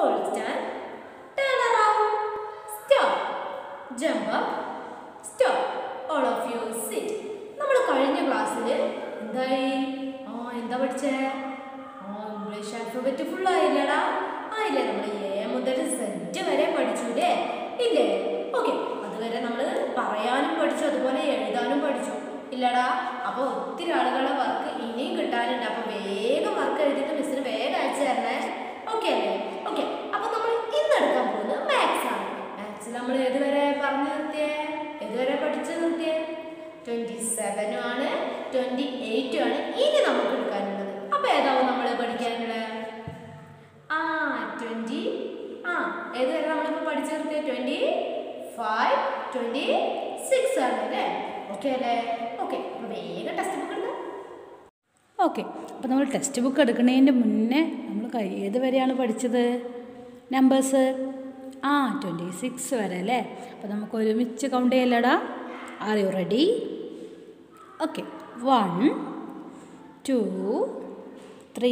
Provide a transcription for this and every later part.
Hold stand. Turn around. Stop. Jump up. Stop. All of you sit. നമ്മൾ കഴിഞ്ഞ ക്ലാസ്സിൽ എന്തായി ആ എന്താ പഠിച്ചേ ആ ഇംഗ്ലീഷ് ആൽഫബറ്റ് ഫുൾ ആയില്ലടാ ആയില്ലേ നമ്മൾ എ മുതൽ സെറ്റ് വരെ പഠിച്ചൂലേ ഇല്ലേ ഓക്കെ അതുവരെ നമ്മൾ പറയാനും പഠിച്ചു അതുപോലെ എഴുതാനും പഠിച്ചു ഇല്ലടാ അപ്പോൾ ഒത്തിരി ആളുകളുടെ വർക്ക് ഇനിയും കിട്ടാനുണ്ട് അപ്പോൾ വേഗം വർക്ക് എഴുതിയിട്ട് മിസ്സിന് വേഗം അയച്ചു തരണേ ഓക്കെ അല്ലേ ഓക്കെ അപ്പോൾ നമ്മൾ ഇന്ന് എടുക്കാൻ പോകുന്നത് മാത്സ് ആണ് മാത്സിൽ നമ്മൾ ഏതുവരെ പറഞ്ഞു നിർത്തിയേ ഏതുവരെ പഠിച്ചു നിർത്തിയേ ട്വൻറ്റി സെവനും ആണ് ട്വൻറ്റി എയ്റ്റും ആണ് ഇനി നമുക്ക് എടുക്കാനുള്ളത് അപ്പോൾ ഏതാവും നമ്മൾ പഠിക്കാനുള്ളത് ആ ട്വൻറ്റി ആ ഏത് വരെ നമ്മളിപ്പോൾ പഠിച്ചു നിർത്തിയ ട്വൻറ്റി ഫൈവ് ട്വൻറ്റി സിക്സ് ആണ് അല്ലേ ഓക്കെ അല്ലേ ഓക്കെ അപ്പോൾ വേഗം ടെക്സ്റ്റ് ബുക്ക് എടുക്കാം ഓക്കെ അപ്പോൾ നമ്മൾ ടെക്സ്റ്റ് ബുക്ക് എടുക്കുന്നതിൻ്റെ മുന്നേ നമ്മൾ കൈ ഏത് വരെയാണ് പഠിച്ചത് നമ്പേഴ്സ് ആ ട്വൻറ്റി സിക്സ് വരെ അല്ലേ അപ്പോൾ നമുക്ക് ഒരുമിച്ച് കൗണ്ട് ചെയ്യല്ലടാ are you ready okay one two three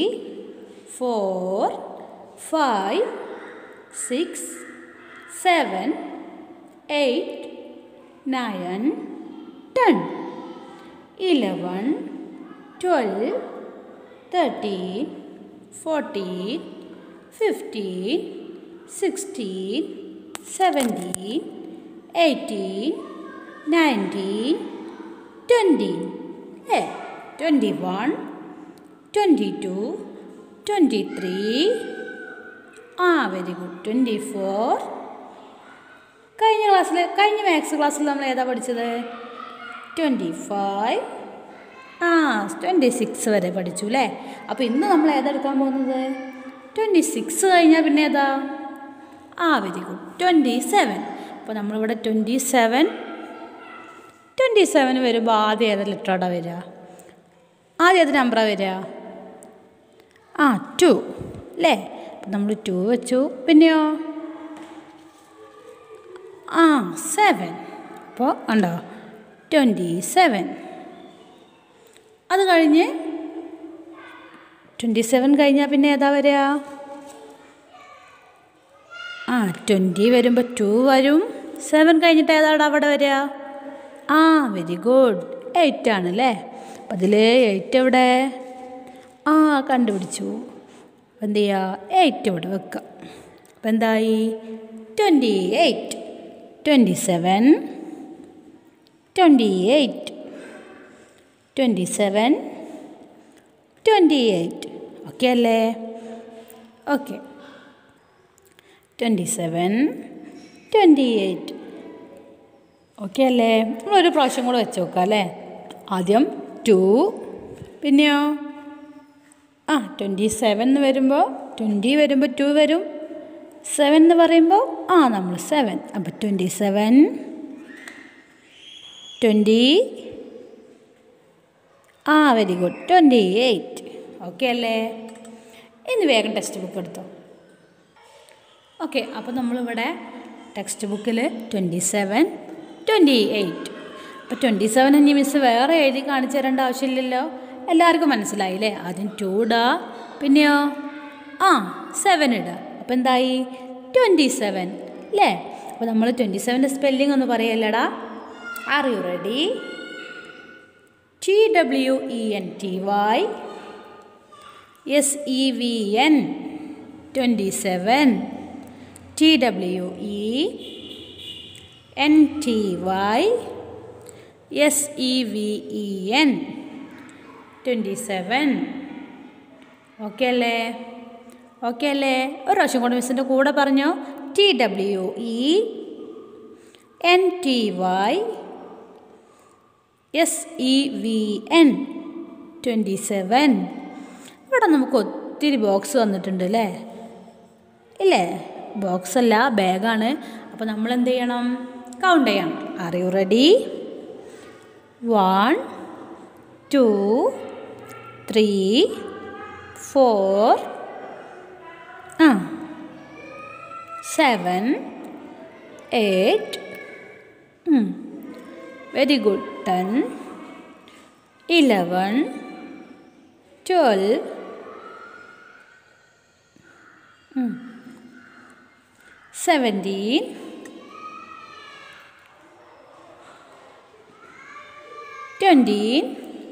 four five six seven eight nine ten eleven twelve thirteen fourteen fifteen sixteen seventeen eighteen nineteen twenty ഏ twenty one twenty two twenty three ആ very good twenty four കഴിഞ്ഞ ക്ലാസ്സിൽ കഴിഞ്ഞ maths ക്ലാസ്സിൽ നമ്മൾ ഏതാ പഠിച്ചത് twenty five ആ ട്വൻറ്റി സിക്സ് വരെ പഠിച്ചു അല്ലേ അപ്പോൾ ഇന്ന് നമ്മൾ ഏതെടുക്കാൻ പോകുന്നത് ട്വൻറ്റി സിക്സ് കഴിഞ്ഞാൽ പിന്നെ ഏതാ ആ വെരി ഗുഡ് ട്വൻറ്റി സെവൻ അപ്പോൾ നമ്മളിവിടെ ട്വൻറ്റി സെവൻ ട്വൻറ്റി സെവൻ വരുമ്പോൾ ആദ്യം ഏത് ലെറ്ററാടാ വരിക ആദ്യം ഏത് നമ്പറാണ് വരിക ആ ടു അല്ലേ അപ്പം നമ്മൾ ടു വെച്ചു പിന്നെയോ ആ സെവൻ അപ്പോൾ ഉണ്ടോ ട്വൻറ്റി സെവൻ അത് കഴിഞ്ഞ് ട്വൻറ്റി സെവൻ കഴിഞ്ഞാൽ പിന്നെ ഏതാ വരിക ആ ട്വൻറ്റി വരുമ്പോൾ ടു വരും സെവൻ കഴിഞ്ഞിട്ട് ഏതാടാ അവിടെ വരിക ആ വെരി ഗുഡ് എയ്റ്റ് ആണ് അല്ലേ അപ്പം അതിൽ എയ്റ്റ് എവിടെ ആ കണ്ടുപിടിച്ചു അപ്പം എന്ത് ചെയ്യുക എയ്റ്റ് ഇവിടെ വെക്കുക അപ്പം എന്തായി twenty eight twenty seven twenty eight twenty seven twenty eight okay അല്ലേ okay twenty seven twenty eight okay അല്ലേ നമ്മളൊരു പ്രാവശ്യം കൂടെ വെച്ച് നോക്കാം അല്ലേ ആദ്യം ടു പിന്നെയോ ആ ട്വൻറ്റി സെവൻ എന്ന് വരുമ്പോൾ ട്വൻറ്റി വരുമ്പോൾ ടു വരും സെവൻ എന്ന് പറയുമ്പോൾ ആ നമ്മൾ സെവൻ അപ്പോൾ ട്വൻറ്റി സെവൻ ട്വൻറ്റി ആ very good twenty eight okay അല്ലേ ഇനി വേഗം ടെക്സ്റ്റ് ബുക്ക് എടുത്തോ ഓക്കെ അപ്പോൾ നമ്മളിവിടെ ടെക്സ്റ്റ് ബുക്കിൽ ട്വൻറ്റി സെവൻ ട്വൻറ്റി എയ്റ്റ് അപ്പോൾ ട്വൻറ്റി സെവൻ ഇനി മിസ് വേറെ എഴുതി കാണിച്ചു തരേണ്ട ആവശ്യമില്ലല്ലോ എല്ലാവർക്കും മനസ്സിലായില്ലേ ആദ്യം ടു ഇടുക പിന്നെയോ ആ സെവൻ ഇടുക അപ്പോൾ എന്തായി ട്വൻറ്റി സെവൻ അല്ലേ അപ്പോൾ നമ്മൾ ട്വൻറ്റി സെവൻ്റെ സ്പെല്ലിംഗ് ഒന്ന് പറയല്ലടാ are you ready T W E N T Y S E V N twenty seven T W E N T Y S E V E N twenty seven okay അല്ലേ okay അല്ലേ ഒരു പ്രാവശ്യം കൊണ്ട് മിസ്സിൻ്റെ കൂടെ പറഞ്ഞോ T W E N T Y S E V N twenty seven ഇവിടെ നമുക്ക് ഒത്തിരി ബോക്സ് വന്നിട്ടുണ്ട് അല്ലേ ഇല്ലേ ബോക്സ് അല്ല ബാഗാണ് അപ്പോൾ നമ്മൾ എന്ത് ചെയ്യണം കൗണ്ട് ചെയ്യണം are you ready one two three four ആ seven eight very good ten eleven twelve seventeen twenty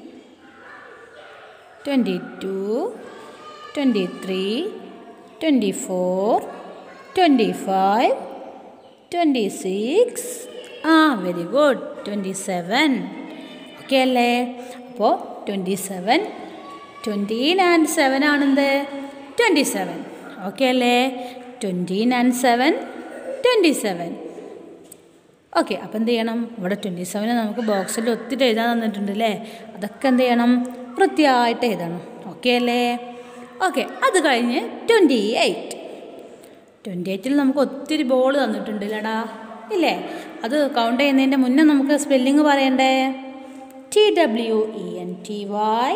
twenty two twenty three twenty four twenty five twenty six ആ very good twenty seven okay അല്ലേ അപ്പോൾ twenty seven twenty and seven ആണെന്ത് twenty seven okay അല്ലേ twenty and seven twenty seven okay അപ്പോൾ എന്ത് ചെയ്യണം ഇവിടെ twenty seven നമുക്ക് ബോക്സിൽ ഒത്തിരി എഴുതാൻ തന്നിട്ടുണ്ട് അല്ലേ അതൊക്കെ എന്ത് ചെയ്യണം വൃത്തിയായിട്ട് എഴുതണം ഓക്കെ അല്ലേ ഓക്കെ അത് കഴിഞ്ഞ് ട്വൻറ്റി എയ്റ്റ് ട്വൻറ്റി എയ്റ്റിൽ നമുക്ക് ഒത്തിരി ബോൾ തന്നിട്ടുണ്ട് ഇല്ലടാ ഇല്ലേ അത് കൗണ്ട് ചെയ്യുന്നതിൻ്റെ മുന്നേ നമുക്ക് സ്പെല്ലിങ് പറയണ്ടേ T W E N T Y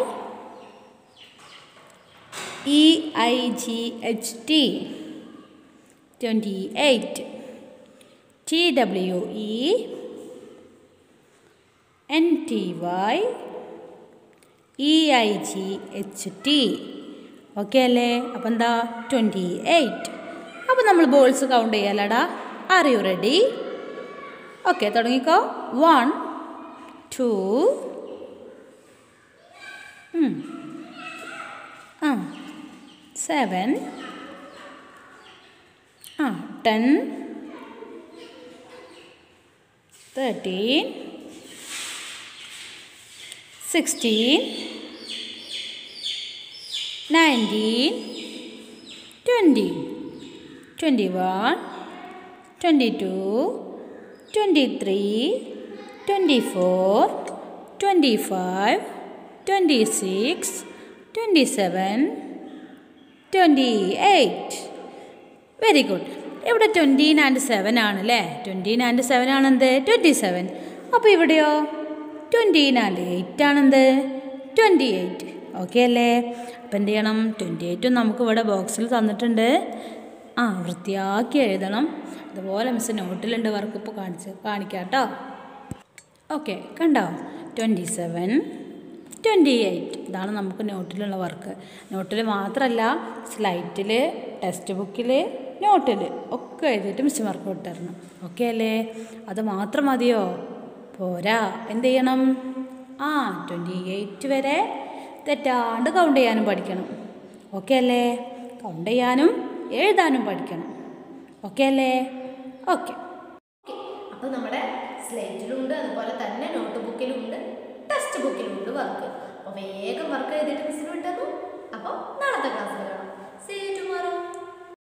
E I G H T twenty eight T W E N T Y E I G H T okay അല്ലേ അപ്പം എന്താ ട്വൻറ്റി എയ്റ്റ് അപ്പോൾ നമ്മൾ ബോൾസ് കൗണ്ട് ചെയ്യാലടാ ആർ യു റെഡി ഓക്കെ തുടങ്ങിക്കോ one two ആ seven ആ ten thirteen sixteen nineteen twenty twenty one twenty two twenty three twenty four twenty five twenty six twenty seven twenty eight very good ഇവിടെ twenty and seven ആണ് അല്ലേ twenty and seven ആണെന്ത് twenty seven അപ്പോൾ ഇവിടെയോ twenty and eight ആണെന്ത് twenty eight okay അല്ലേ അപ്പം എന്ത് ചെയ്യണം ട്വൻറ്റി എയ്റ്റും നമുക്ക് ഇവിടെ ബോക്സിൽ തന്നിട്ടുണ്ട് ആ വൃത്തിയാക്കി എഴുതണം അതുപോലെ മിസ് നോട്ടിലുണ്ട് വർക്ക് ഇപ്പോൾ കാണിച്ച് കാണിക്കാം കേട്ടോ ഓക്കെ കണ്ടോ ട്വൻറ്റി സെവൻ ട്വൻറ്റി എയ്റ്റ് ഇതാണ് നമുക്ക് നോട്ടിലുള്ള വർക്ക് നോട്ടിൽ മാത്രമല്ല സ്ലൈറ്റിൽ ടെക്സ്റ്റ് ബുക്കിൽ നോട്ടിൽ ഒക്കെ എഴുതിയിട്ട് മിസ് വർക്ക് വിട്ടുതരണം ഓക്കെ അല്ലേ അത് മാത്രം മതിയോ പോരാ എന്ത് ചെയ്യണം ആ ട്വൻറ്റി എയ്റ്റ് വരെ തെറ്റാണ്ട് കൗണ്ട് ചെയ്യാനും പഠിക്കണം ഓക്കെ അല്ലേ കൗണ്ട് ചെയ്യാനും എഴുതാനും പഠിക്കണം ഓക്കെ അല്ലേ ഓക്കെ അപ്പോൾ നമ്മുടെ സ്ലേറ്റിലുണ്ട് അതുപോലെ തന്നെ നോട്ട് ബുക്കിലുണ്ട് ടെക്സ്റ്റ് ബുക്കിലുണ്ട് വർക്ക് അപ്പോൾ വേഗം വർക്ക് ചെയ്തിട്ട് മിസ്സിന് വിട്ടു അപ്പോൾ നാളത്തെ ക്ലാസ്